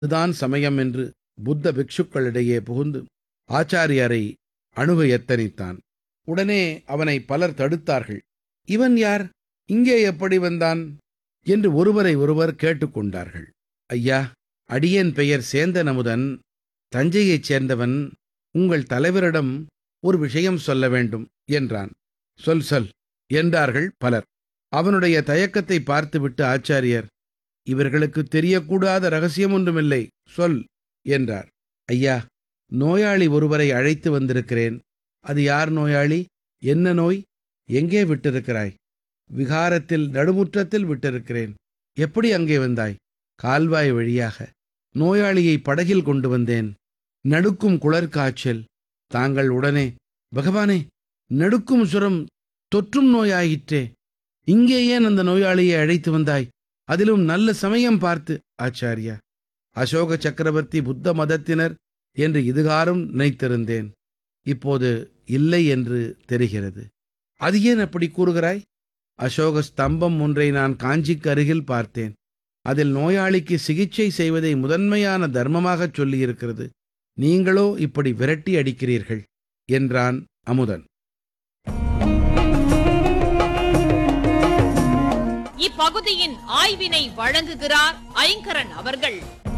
இதுதான் சமயம் என்று புத்த பிக்ஷுக்களிடையே புகுந்து ஆச்சாரியரை அணுக எத்தனித்தான் உடனே அவனை பலர் தடுத்தார்கள் இவன் யார் இங்கே எப்படி வந்தான் என்று ஒருவரை ஒருவர் கேட்டுக்கொண்டார்கள் ஐயா அடியேன் பெயர் சேந்தன் அமுதன் தஞ்சையைச் சேர்ந்தவன் உங்கள் தலைவரிடம் ஒரு விஷயம் சொல்ல வேண்டும் என்றான் சொல் சொல் என்றார்கள் பலர் அவனுடைய தயக்கத்தை பார்த்துவிட்டு ஆச்சாரியர் இவர்களுக்கு தெரியக்கூடாத ரகசியம் ஒன்றுமில்லை சொல் என்றார் ஐயா நோயாளி ஒருவரை அழைத்து வந்திருக்கிறேன் அது யார் நோயாளி என்ன நோய் எங்கே விட்டிருக்கிறாய் விகாரத்தில் நடுமுற்றத்தில் விட்டிருக்கிறேன் எப்படி அங்கே வந்தாய் கால்வாய் வழியாக நோயாளியை படகில் கொண்டு வந்தேன் நடுக்கும் குளர்காய்ச்சல் தாங்கள் உடனே பகவானே நடுக்கும் சுரம் தொற்றும் நோயாயிற்றே இங்கே ஏன் அந்த நோயாளியை அழைத்து வந்தாய் அதிலும் நல்ல சமயம் பார்த்து ஆச்சாரியா அசோக சக்கரவர்த்தி புத்த மதத்தினர் என்று இதுகாரும் நினைத்திருந்தேன் இப்போது இல்லை என்று தெரிகிறது அது ஏன் அப்படி கூறுகிறாய் அசோக ஸ்தம்பம் ஒன்றை நான் காஞ்சிக்கு அருகில் பார்த்தேன் அதில் நோயாளிக்கு சிகிச்சை செய்வதை முதன்மையான தர்மமாகச் சொல்லியிருக்கிறது நீங்களோ இப்படி விரட்டி அடிக்கிறீர்கள் என்றான் அமுதன் இப்பகுதியின் ஆய்வினை வழங்குகிறார் ஐங்கரன் அவர்கள்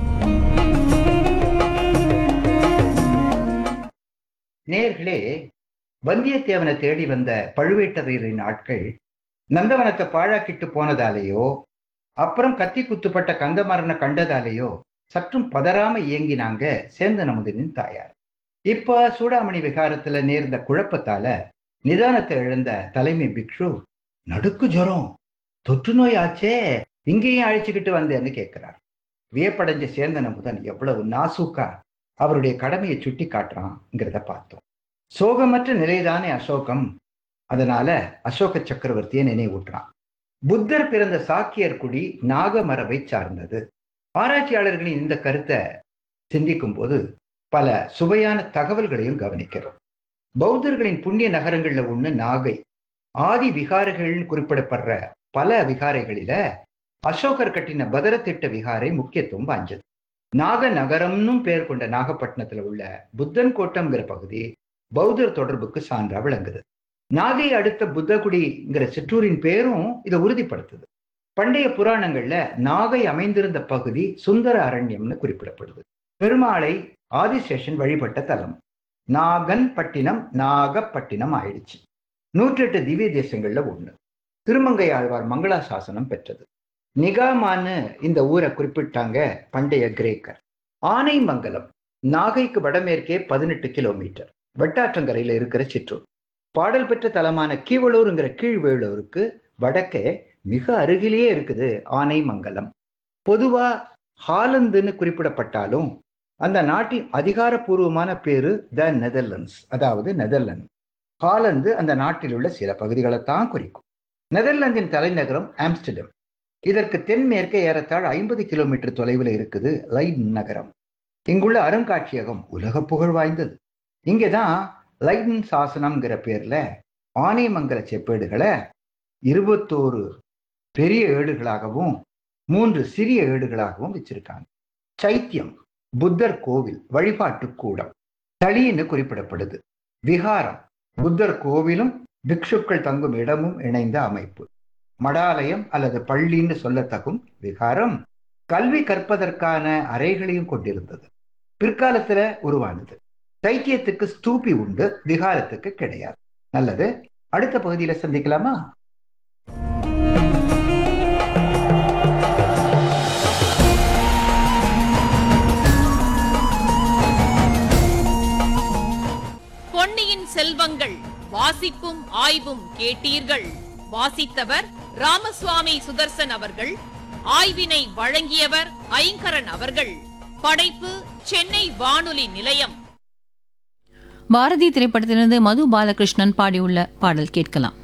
நேர்களே வந்தியத்தேவனை தேடி வந்த பழுவேட்டரையரின் ஆட்கள் நந்தவனத்தை பாழாக்கிட்டு போனதாலேயோ அப்புறம் கத்தி குத்துப்பட்ட கந்தமரனை கண்டதாலேயோ சற்றும் பதறாம இயங்கினாங்க சேந்தன் அமுதனின் தாயார் இப்ப சூடாமணி விகாரத்துல நேர்ந்த குழப்பத்தால நிதானத்தை இழந்த தலைமை பிக்ஷு நடுக்கு ஜுரம் தொற்று நோய் ஆச்சே இங்கேயும் அழைச்சுக்கிட்டு வந்தேன்னு கேட்கிறார் வியப்படைஞ்ச சேந்தன் அமுதன் எவ்வளவு நாசூக்கா அவருடைய கடமையை சுட்டி காட்டுறான்ங்கிறத பார்த்தோம் சோகமற்ற நிலைதானே அசோகம் அதனால அசோக சக்கரவர்த்தியை நினைவூட்டுறான் புத்தர் பிறந்த சாக்கியர் குடி நாகமரபை சார்ந்தது ஆராய்ச்சியாளர்களின் இந்த கருத்தை சிந்திக்கும் போது பல சுவையான தகவல்களையும் கவனிக்கிறோம் பௌத்தர்களின் புண்ணிய நகரங்கள்ல ஒண்ணு நாகை ஆதி விகாரைகள்னு குறிப்பிடப்படுற பல விகாரைகளில அசோகர் கட்டின பதரத்திட்ட விகாரை முக்கியத்துவம் வாய்ந்தது நாக நகரம்னும் பெயர் கொண்ட நாகப்பட்டினத்துல உள்ள புத்தன் கோட்டம்ங்கிற பகுதி பௌத்தர் தொடர்புக்கு சான்றா விளங்குது நாகை அடுத்த புத்தகுடிங்கிற சிற்றூரின் பேரும் இதை உறுதிப்படுத்துது பண்டைய புராணங்கள்ல நாகை அமைந்திருந்த பகுதி சுந்தர அரண்யம்னு குறிப்பிடப்படுது பெருமாளை ஆதிசேஷன் வழிபட்ட தலம் நாகன் பட்டினம் நாகப்பட்டினம் ஆயிடுச்சு நூற்றெட்டு திவ்ய தேசங்கள்ல ஒண்ணு திருமங்கை ஆழ்வார் மங்களாசாசனம் பெற்றது நிகாமான்னு இந்த ஊரை குறிப்பிட்டாங்க பண்டைய கிரேக்கர் ஆனைமங்கலம் நாகைக்கு வடமேற்கே பதினெட்டு கிலோமீட்டர் வெட்டாற்றங்கரையில இருக்கிற சிற்றூர் பாடல் பெற்ற தலமான கீவளூருங்கிற கீழ்வேளூருக்கு வடக்கே மிக அருகிலேயே இருக்குது ஆனைமங்கலம் பொதுவா ஹாலந்துன்னு குறிப்பிடப்பட்டாலும் அந்த நாட்டின் அதிகாரப்பூர்வமான பேரு த நெதர்லாண்ட்ஸ் அதாவது நெதர்லாந்து ஹாலந்து அந்த நாட்டில் உள்ள சில பகுதிகளைத்தான் குறிக்கும் நெதர்லாந்தின் தலைநகரம் ஆம்ஸ்டர்டம் இதற்கு தென்மேற்கே ஏறத்தாழ் ஐம்பது கிலோமீட்டர் தொலைவில் இருக்குது லைடன் நகரம் இங்குள்ள அருங்காட்சியகம் உலக புகழ் வாய்ந்தது இங்கேதான் லைடன் சாசனம்ங்கிற பேர்ல ஆனைமங்கல செப்பேடுகளை இருபத்தோரு பெரிய ஏடுகளாகவும் மூன்று சிறிய ஏடுகளாகவும் வச்சிருக்காங்க சைத்தியம் புத்தர் கோவில் வழிபாட்டு கூடம் தளின்னு குறிப்பிடப்படுது விகாரம் புத்தர் கோவிலும் பிக்ஷுக்கள் தங்கும் இடமும் இணைந்த அமைப்பு மடாலயம் அல்லது பள்ளின்னு சொல்லத்தகும் விகாரம் கல்வி கற்பதற்கான அறைகளையும் கொண்டிருந்தது பிற்காலத்துல உருவானது சைத்தியத்துக்கு ஸ்தூபி உண்டு விகாரத்துக்கு கிடையாது நல்லது அடுத்த பகுதியில சந்திக்கலாமா பொன்னியின் செல்வங்கள் வாசிப்பும் ஆய்வும் கேட்டீர்கள் வாசித்தவர் ராமசுவாமி சுதர்சன் அவர்கள் ஆய்வினை வழங்கியவர் ஐங்கரன் அவர்கள் படைப்பு சென்னை வானொலி நிலையம் பாரதி திரைப்படத்திலிருந்து மது பாலகிருஷ்ணன் பாடியுள்ள பாடல் கேட்கலாம்